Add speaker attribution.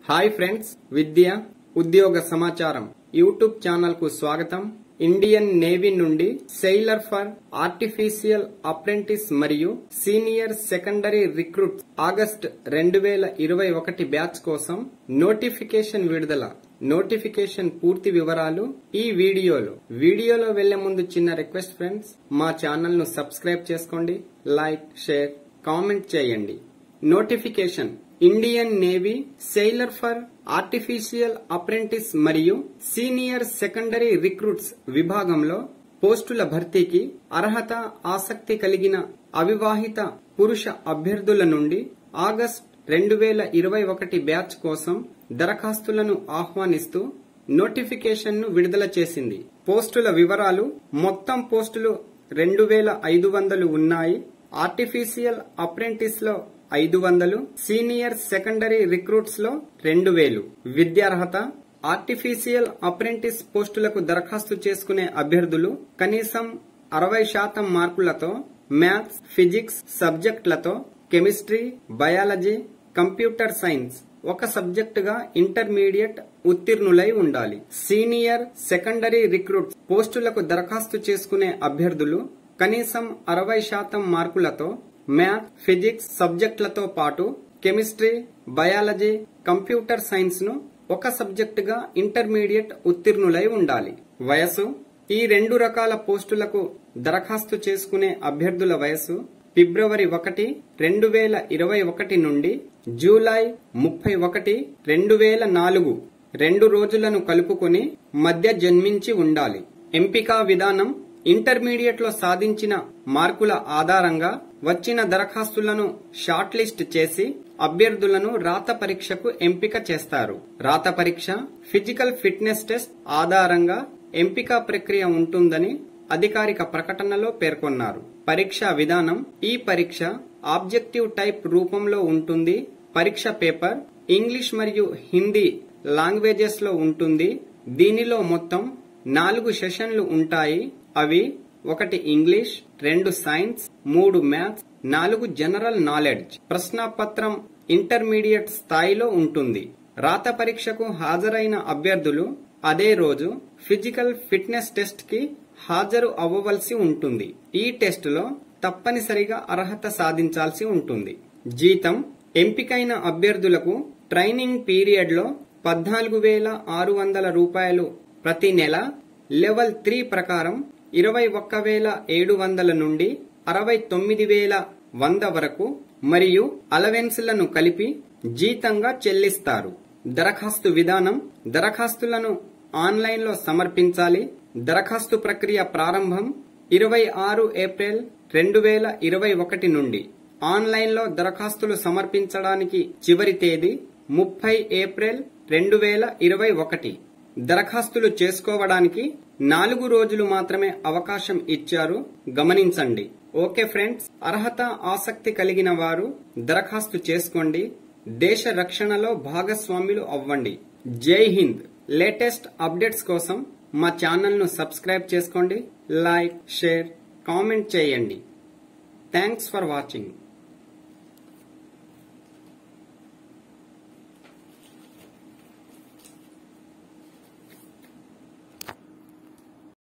Speaker 1: hi friends విద్య ఉద్యోగ సమాచారం YouTube channel కు స్వాగతం ఇండియన్ నేవీ నుండి సెయిలర్ ఫర్ ఆర్టిఫిషియల్ అప్రెంటిస్ మరియు సీనియర్ సెకండరీ రిక్రూట్ ఆగస్ట్ రెండు వేల ఇరవై ఒకటి బ్యాచ్ కోసం నోటిఫికేషన్ విడుదల నోటిఫికేషన్ పూర్తి వివరాలు ఈ వీడియోలో వీడియోలో వెళ్లే ముందు చిన్న రిక్వెస్ట్ ఫ్రెండ్స్ మా ఛానల్ ను సబ్స్క్రైబ్ చేసుకోండి లైక్ షేర్ కామెంట్ చేయండి notification Indian navy sailor for artificial apprentice మరియు సీనియర్ సెకండరీ రిక్రూట్స్ విభాగంలో పోస్టుల భర్తీకి అర్హత ఆసక్తి కలిగిన అవివాహిత పురుష అభ్యర్థుల నుండి ఆగస్ట్ రెండు వేల ఇరవై ఒకటి బ్యాచ్ కోసం దరఖాస్తులను ఆహ్వానిస్తూ నోటిఫికేషన్ ను విడుదల చేసింది పోస్టుల వివరాలు మొత్తం పోస్టులు రెండు వేల ఐదు వందలు ఉన్నాయి ఆర్టిఫిషియల్ అప్రెంటిస్ లో ఐదు వందలు సీనియర్ సెకండరీ రిక్రూట్స్ లో రెండు వేలు విద్యార్హత ఆర్టిఫిషియల్ అప్రెంటిస్ పోస్టులకు దరఖాస్తు చేసుకునే అభ్యర్థులు కనీసం అరవై శాతం మార్కులతో మ్యాథ్స్ ఫిజిక్స్ సబ్జెక్టులతో కెమిస్ట్రీ బయాలజీ కంప్యూటర్ సైన్స్ ఒక సబ్జెక్టుగా ఇంటర్మీడియట్ ఉత్తీర్ణులై ఉండాలి సీనియర్ సెకండరీ రిక్రూట్ పోస్టులకు దరఖాస్తు చేసుకునే అభ్యర్థులు కనీసం అరవై శాతం మార్కులతో మ్యాథ్ ఫిజిక్స్ సబ్జెక్టులతో పాటు కెమిస్ట్రీ బయాలజీ కంప్యూటర్ సైన్స్ ను ఒక సబ్జెక్టుగా ఇంటర్మీడియట్ ఉత్తీర్ణులై ఉండాలి వయసు ఈ రెండు రకాల పోస్టులకు దరఖాస్తు చేసుకునే అభ్యర్థుల వయసు ఫిబ్రవరి ఒకటి రెండు వేల ఇరవై ఒకటి నుండి జూలై ముప్పై ఒకటి రెండు వేల నాలుగు రెండు రోజులను కలుపుకొని మధ్య జన్మించి ఉండాలి ఎంపికా విధానం ఇంటర్మీడియట్ లో సాధించిన మార్కుల ఆధారంగా వచ్చిన దరఖాస్తులను షార్ట్ లిస్ట్ చేసి అభ్యర్థులను రాత పరీక్షకు ఎంపిక చేస్తారు రాత పరీక్ష ఫిజికల్ ఫిట్నెస్ టెస్ట్ ఆధారంగా ఎంపిక ప్రక్రియ ఉంటుందని అధికారిక ప్రకటనలో పేర్కొన్నారు పరీక్షా విధానం ఈ పరీక్ష ఆబ్జెక్టివ్ టైప్ రూపంలో ఉంటుంది పరీక్ష పేపర్ ఇంగ్లీష్ మరియు హిందీ లాంగ్వేజెస్ లో ఉంటుంది దీనిలో మొత్తం నాలుగు సెషన్లు ఉంటాయి అవి ఒకటి ఇంగ్లీష్ రెండు సైన్స్ మూడు మ్యాథ్స్ నాలుగు జనరల్ నాలెడ్జ్ ప్రశ్నాపత్రం ఇంటర్మీడియట్ స్థాయిలో ఉంటుంది రాత పరీక్షకు హాజరైన అభ్యర్థులు అదే రోజు ఫిజికల్ ఫిట్నెస్ టెస్ట్ కి హాజరు అవ్వవలసి ఉంటుంది ఈ టెస్ట్ లో తప్పనిసరిగా అర్హత సాధించాల్సి ఉంటుంది జీతం ఎంపికైన అభ్యర్థులకు ట్రైనింగ్ పీరియడ్ లో పద్నాలుగు వేల ఆరు వందల రూపాయలు ప్రతి నెల లెవెల్ త్రీ ప్రకారం ఇరవై ఒక్క వేల ఏడు వందల నుండి అరవై తొమ్మిది వేల వంద వరకు మరియు అలవెన్స్లను కలిపి జీతంగా చెల్లిస్తారు దరఖాస్తు విధానం దరఖాస్తులను ఆన్లైన్ లో సమర్పించాలి దరఖాస్తు ప్రక్రియ ప్రారంభం ఇరవై ఆరు ఏప్రిల్ రెండు వేల ఇరవై ఒకటి నుండి ఆన్లైన్ లో దరఖాస్తులు సమర్పించడానికి చివరి తేదీ ముప్పై ఏప్రిల్ రెండు వేల ఇరవై ఒకటి దరఖాస్తులు చేసుకోవడానికి నాలుగు రోజులు మాత్రమే అవకాశం ఇచ్చారు గమనించండి ఓకే ఫ్రెండ్స్ అర్హత ఆసక్తి కలిగిన వారు దరఖాస్తు చేసుకోండి దేశ రక్షణలో భాగస్వాములు అవ్వండి జై హింద్ లేటెస్ట్ అప్డేట్స్ కోసం మా ఛానల్ ను సబ్స్క్రైబ్ చేసుకోండి లైక్ షేర్ కామెంట్ చేయండి థ్యాంక్స్ ఫర్ వాచింగ్